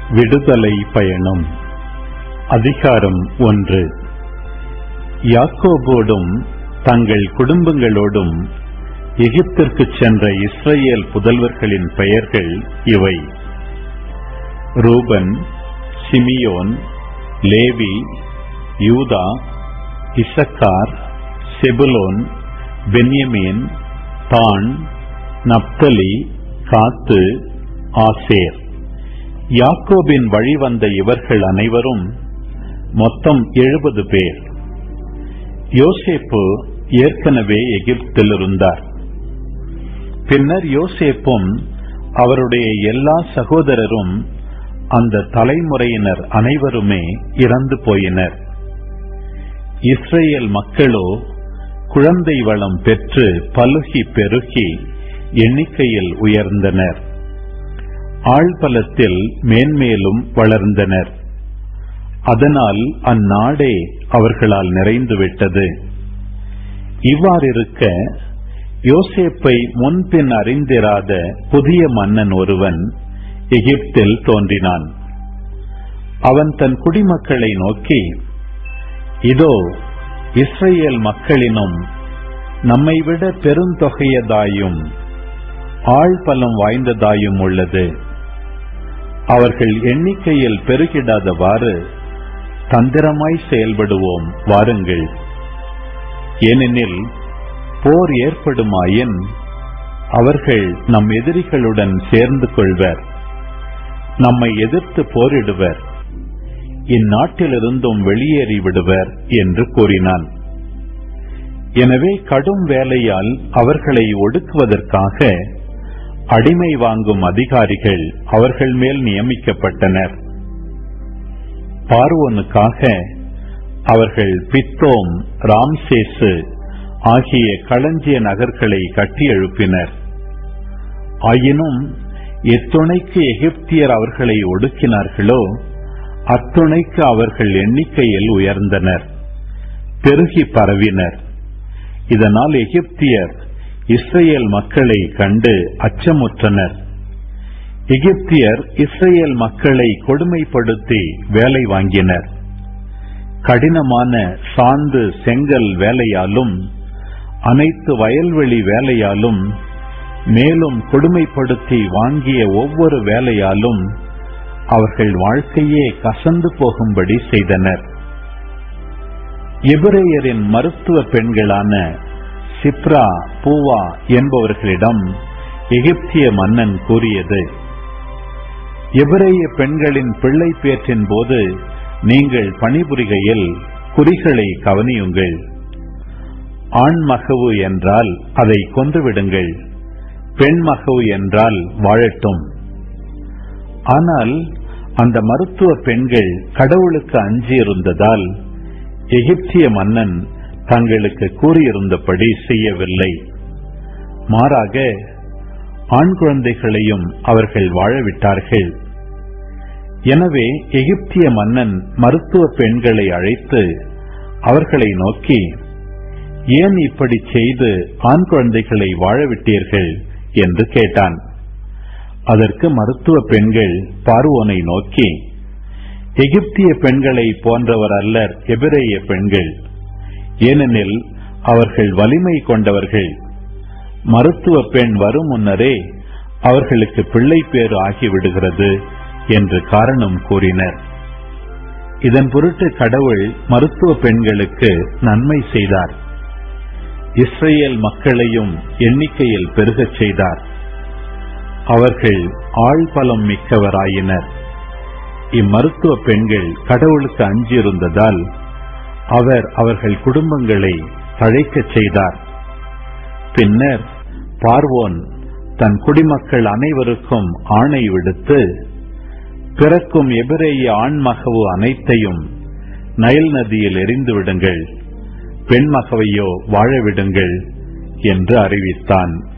விடுதலை பயணம் அதிகாரம் ஒன்று யாக்கோபோடும் தங்கள் குடும்பங்களோடும் எகிப்திற்கு சென்ற இஸ்ரேல் புதல்வர்களின் பெயர்கள் இவை ரூபன் சிமியோன் லேவி யூதா இசக்கார் செபுலோன் பென்யமீன் தான் நப்தலி காத்து ஆசேர் யாக்கோபின் வழிவந்த இவர்கள் அனைவரும் மொத்தம் எழுபது பேர் யோசேப்பு ஏற்கனவே எகிப்தில் இருந்தார் பின்னர் யோசேப்பும் அவருடைய எல்லா சகோதரரும் அந்த தலைமுறையினர் அனைவருமே இறந்து போயினர் இஸ்ரேல் மக்களோ குழந்தை வளம் பெற்று பலுகி பெருகி எண்ணிக்கையில் உயர்ந்தனர் ஆழ்பலத்தில் மேன்மேலும் வளர்ந்தனர் அதனால் அந்நாடே அவர்களால் நிறைந்துவிட்டது இவ்வாறிருக்க யோசேப்பை முன்பின் அறிந்திராத புதிய மன்னன் ஒருவன் எகிப்தில் தோன்றினான் அவன் தன் குடிமக்களை நோக்கி இதோ இஸ்ரேல் மக்களினும் நம்மை விட பெருந்தொகையதாயும் ஆழ்பலம் வாய்ந்ததாயும் உள்ளது அவர்கள் எண்ணிக்கையில் பெருகிடாதவாறு தந்திரமாய் செயல்படுவோம் வாருங்கள் ஏனெனில் போர் ஏற்படுமாயின் அவர்கள் நம் எதிரிகளுடன் சேர்ந்து கொள்வர் நம்மை எதிர்த்து போரிடுவர் இந்நாட்டிலிருந்தும் வெளியேறி விடுவர் என்று கூறினான் எனவே கடும் வேலையால் அவர்களை ஒடுக்குவதற்காக அடிமை வாங்கும் அதிகாரிகள் அவர்கள் மேல் நியமிக்கப்பட்டனர் பார்வோனுக்காக அவர்கள் பித்தோம் ராம்சேசு ஆகிய களஞ்சிய நகர்களை கட்டி எழுப்பினர் ஆயினும் எத்துணைக்கு எகிப்தியர் அவர்களை ஒடுக்கினார்களோ அத்துணைக்கு அவர்கள் எண்ணிக்கையில் உயர்ந்தனர் பெருகி பரவினர் இதனால் எகிப்தியர் இஸ்ரேல் மக்களை கண்டு அச்சமுற்றனர் எகிப்தியர் இஸ்ரேல் மக்களை கொடுமைப்படுத்தி வேலை வாங்கினர் கடினமான சாந்து செங்கல் வேலையாலும் அனைத்து வயல்வெளி வேலையாலும் மேலும் கொடுமைப்படுத்தி வாங்கிய ஒவ்வொரு வேலையாலும் அவர்கள் வாழ்க்கையே கசந்து போகும்படி செய்தனர் எபிரேயரின் மருத்துவ பெண்களான சிப்ரா பூவா என்பவர்களிடம் எகிப்திய மன்னன் கூறியது எபிரேய பெண்களின் பிள்ளை பேற்றின் போது நீங்கள் பணிபுரிகையில் குறிகளை கவனியுங்கள் ஆண் மகவு என்றால் அதை கொன்றுவிடுங்கள் பெண் மகவு என்றால் வாழட்டும் ஆனால் அந்த மருத்துவ பெண்கள் கடவுளுக்கு அஞ்சியிருந்ததால் எகிப்திய மன்னன் தங்களுக்கு கூறியிருந்தபடி செய்யவில்லை மாறாக ஆண் குழந்தைகளையும் அவர்கள் வாழவிட்டார்கள் எனவே எகிப்திய மன்னன் மருத்துவ பெண்களை அழைத்து அவர்களை நோக்கி ஏன் இப்படி செய்து ஆண் குழந்தைகளை வாழவிட்டீர்கள் என்று கேட்டான் அதற்கு மருத்துவ பெண்கள் பார்வோனை நோக்கி எகிப்திய பெண்களை போன்றவர் அல்லர் எபிரேய பெண்கள் ஏனெனில் அவர்கள் வலிமை கொண்டவர்கள் மருத்துவ பெண் வரும் முன்னரே அவர்களுக்கு பிள்ளை பேறு ஆகிவிடுகிறது என்று காரணம் கூறினர் இதன் பொருட்டு கடவுள் மருத்துவ பெண்களுக்கு நன்மை செய்தார் இஸ்ரேல் மக்களையும் எண்ணிக்கையில் பெருகச் செய்தார் அவர்கள் ஆழ்பலம் மிக்கவராயினர் இம்மருத்துவ பெண்கள் கடவுளுக்கு அஞ்சியிருந்ததால் அவர் அவர்கள் குடும்பங்களை தழைக்கச் செய்தார் பின்னர் பார்வோன் தன் குடிமக்கள் அனைவருக்கும் ஆணை விடுத்து பிறக்கும் எபிரேய ஆண்மகவு அனைத்தையும் நைல் நதியில் எரிந்து விடுங்கள் பெண் மகவையோ வாழவிடுங்கள் என்று அறிவித்தான்